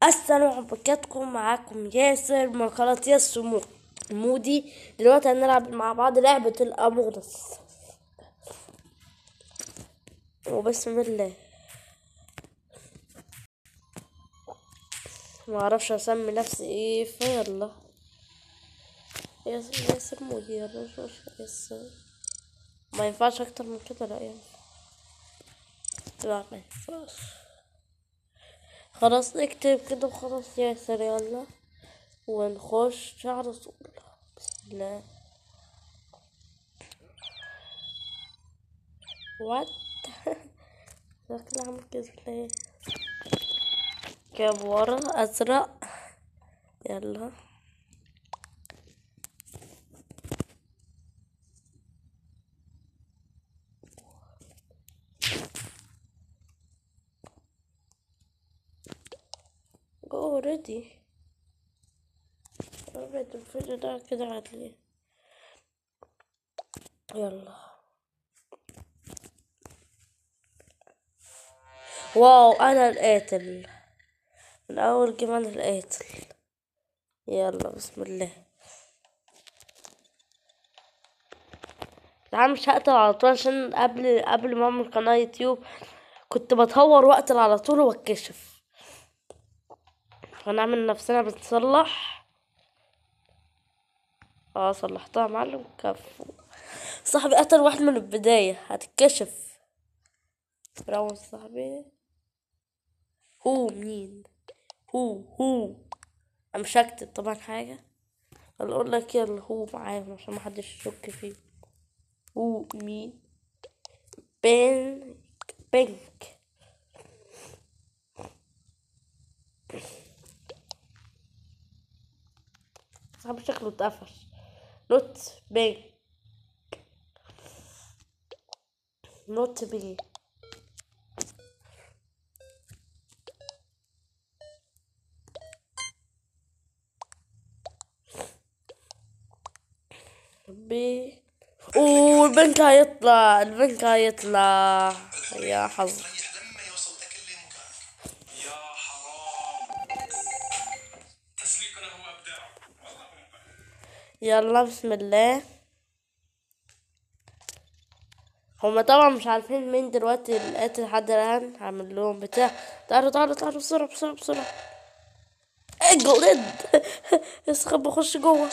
السلام عليكم معاكم ياسر من قناة ياسر مو- مودي دلوقتي هنلعب مع بعض لعبة الأمونس وبسم الله ما اعرفش اسمي نفسي ايه فيلا ياسر ياسر مودي يلا نشوف ياسر ما ينفعش اكتر من كده لا ينفع لا ما ينفعش خلاص نكتب كده وخلاص ياسر يلا ونخش على طول بسم الله وات شكلي عامل كده ليه جاب ورا ازرق يلا اوريدي اوريدي الفيديو ده كده عدلي يلا واو انا القاتل من اول جيم انا القاتل يلا بسم الله لا مش هقتل على طول عشان قبل قبل ما اعمل قناة يوتيوب كنت بتهور واقتل على طول واتكشف هنعمل نفسنا بنصلح اه صلحتها يا معلم كفو صاحبي قتل واحد من البداية هتتكشف برافو صاحبي هو مين هو هو انا مش هكتب طبعا حاجة انا اقول لك يلا هو معاهم عشان محدش يشك فيه هو مين بينك بينك صاحبي شكله اتقفش نوت بينك نوت بي بي اوه البنك هيطلع البنك هيطلع يا حظ ريح لما يوصل اكل لمكان يا حرام تسليكنا هو ابداع والله هم يلا بسم الله هما طبعا مش عارفين مين دلوقتي القاتل لحد الان هعمل لهم بتاع تعالوا تعالوا تعالوا بسرعة بسرعة بسرعة اجلد استخبى خش جوه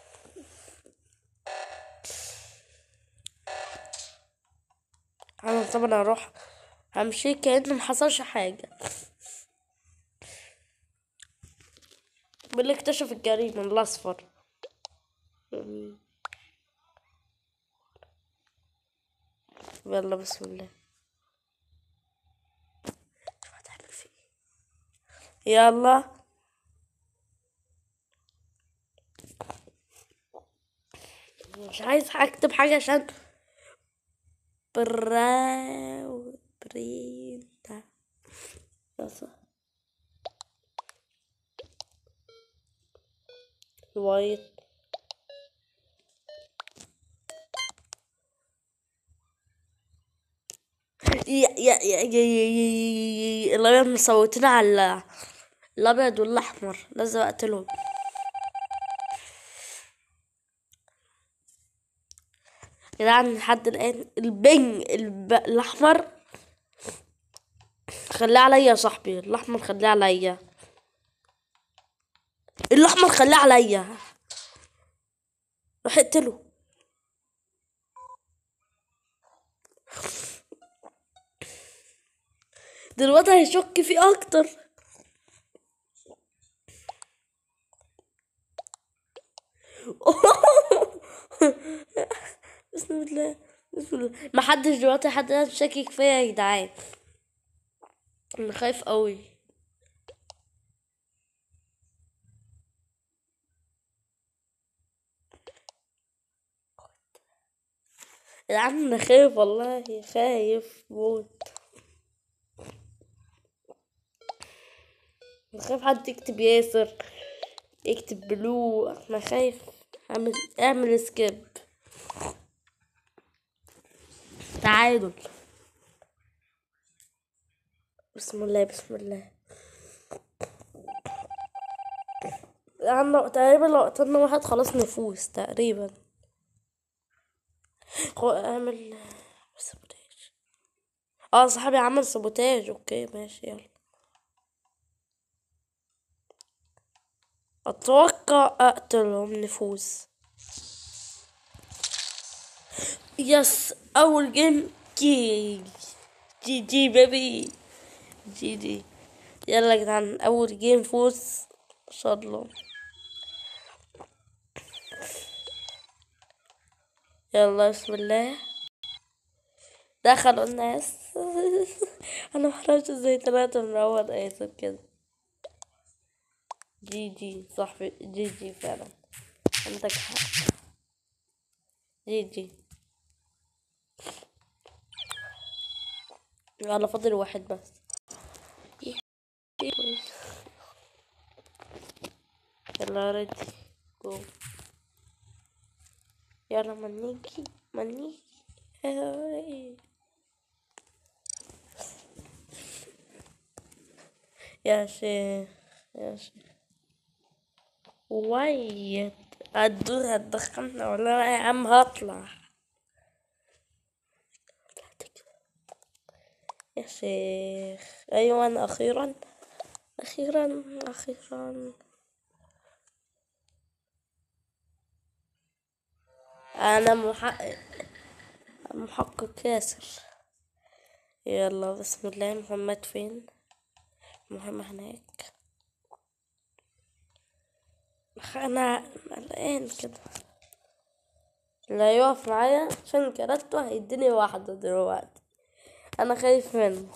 انا طبعا هروح همشي كأنه محصلش حاجة باللي اكتشف الجريمة الأصفر يلا بسم الله شو هتعمل فيه يلا مش عايز اكتب حاجة عشان براو برينتا يلا وايت يا يا يا يا يا يا- يا- الابيض مصوتين على الابيض والاحمر لازم اقتلهم يا جدعان لحد الان البنج الب... الاحمر خليه عليا يا صاحبي الاحمر خليه عليا الاحمر خليه عليا روح اقتله دلوقتي هيشك فيه اكتر بسم الله بسم الله ما حدش دلوقتي حد شاكك فيا يا جدعان انا خايف قوي يا جدعان انا خايف والله خايف موت انا خايف حد يكتب ياسر يكتب بلو انا خايف اعمل اعمل سكيب تعادل بسم الله بسم الله عندنا تقريبا لو قتلنا واحد خلاص نفوز تقريبا خو اعمل سبوتاج اه صاحبي عمل سبوتاج اوكي ماشي يلا اتوقع اقتلهم نفوز يس اول جيم جي جي جي بيبي جي جي يلا يا جدعان اول جيم فوز ان شاء الله يلا بسم الله دخلوا الناس انا محرجة ازاي طلعت مروض اسف كده جي جي صاحبي جي جي فعلا عندك حق جي جي يلا فاضل واحد بس يلا ريدي جو يلا منيكي منيكي يا شيخ يا شيخ وايد الدور هتدخلنا ولا لا يا عم هطلع يا شيخ أيوة أخيرا أخيرا أخيرا أنا محقق محقق ياسر يلا بسم الله محمد فين محمد هناك أنا قلقان كده لا يقف معايا عشان كرهته هيديني واحدة دلوقتي أنا خايف منه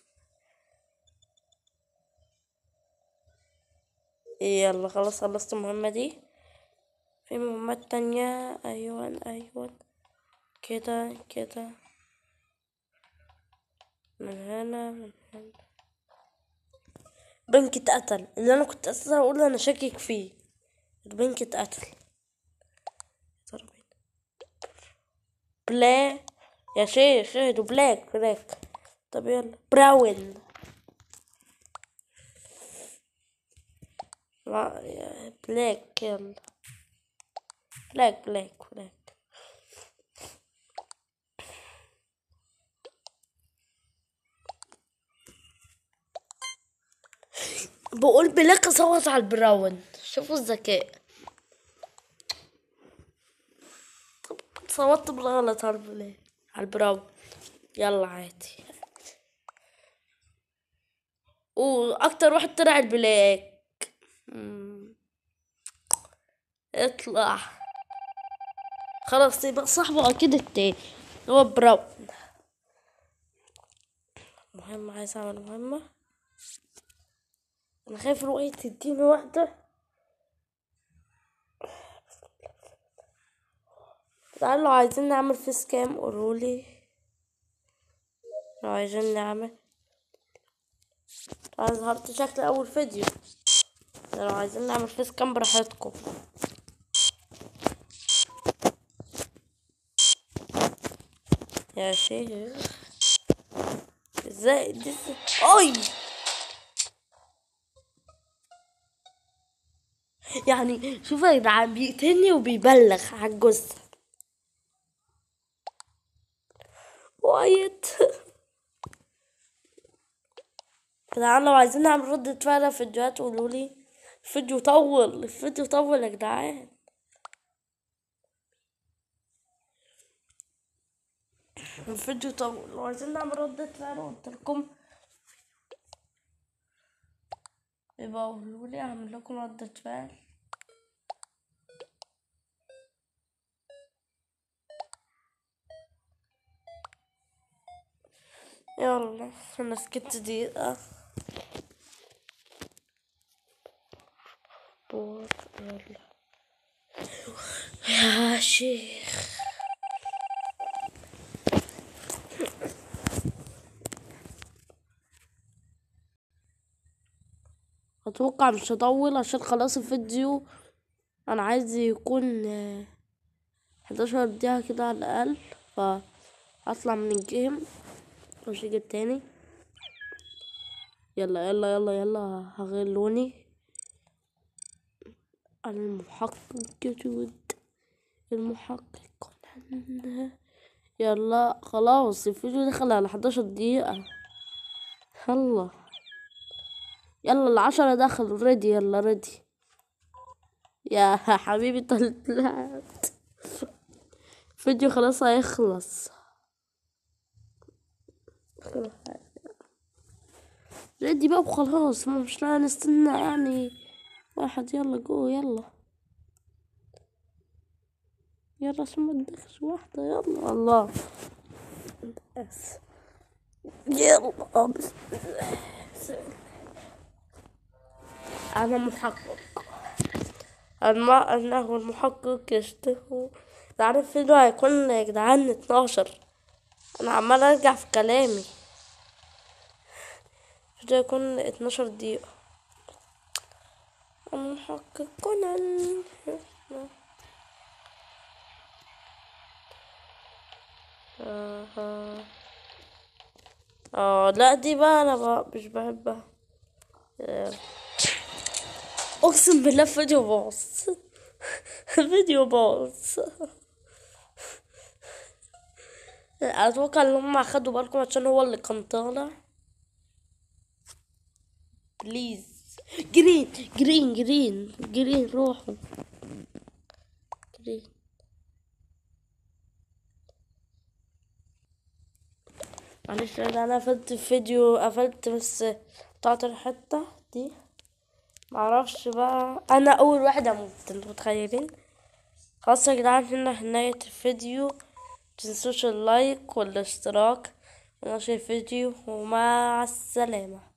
يلا خلاص خلصت المهمة دي في مهمات تانية أيوة أيوة كده كده من هنا من هنا بنك اتقتل اللي أنا كنت أساسا أقول أنا شاكك فيه البنك اتقتل بلا يا شيخ اهدوا بلاك بلاك طب يلا براون لا يا بلاك يلا بلاك بلاك بلاك بقول بلاك صوت على البراون شوفوا الذكاء صوتت بالغلط على البلاك على البراون يلا عادي واكتر واحد طلع البلاك مم. اطلع خلاص يبقى صاحبه اكيد التاني هو براون مهمة عايز اعمل مهمة انا خايف رؤية تديني واحدة تعالوا لو عايزين نعمل فيس كام قولولي لو عايزين نعمل انا ظهرت شكل اول فيديو لو عايزين نعمل فيس كام براحتكم يا شيخ ازاي دي اي يعني شوف يا جدعان بيقتلني وبيبلغ على الجثة وايد جدعان لو عايزين نعمل ردة فعل على فيديوهات قولولي الفيديو طول الفيديو طول يا جدعان الفيديو طول لو عايزين نعمل ردة فعل قلتلكم يبقى قولولي اعمل لكم ردة فعل يلا انا سكت دقيقة بور يلا يا شيخ اتوقع مش هطول عشان خلاص الفيديو انا عايز يكون آه، 11 دقيقة كده على الاقل فهطلع من الجيم مش جيم تاني يلا يلا يلا يلا هغير لوني المحقق جدود المحقق كونان يلا خلاص الفيديو دخل على 11 دقيقة يلا يلا العشرة دخل ريدي يلا ريدي يا حبيبي طلعت الفيديو خلاص هيخلص ريدي بقى وخلاص ما مش نستنى يعني واحد يلا جو يلا يلا عشان ما تدخش واحدة يلا الله بس يلا بسم الله أنا محقق أما أنه المحقق يشتهو تعرف الفيديو هيكون يا جدعان اتناشر أنا عمال أرجع في كلامي الفيديو هيكون اتناشر دقيقة المحقق كونان آه. اه لا دي بقى انا بقى مش بحبها آه. اقسم بالله فيديو باظ فيديو باظ اتوقع ان هم اخدوا بالكم عشان هو اللي كان طالع بليز جرين جرين جرين جرين روحوا جرين معلش لان انا قفلت الفيديو قفلت بس قطعت الحتة دي معرفش بقى انا اول واحد اموت انتوا متخيلين خلاص يا جدعان هنا نهاية الفيديو متنسوش اللايك والاشتراك ونشر الفيديو ومع السلامة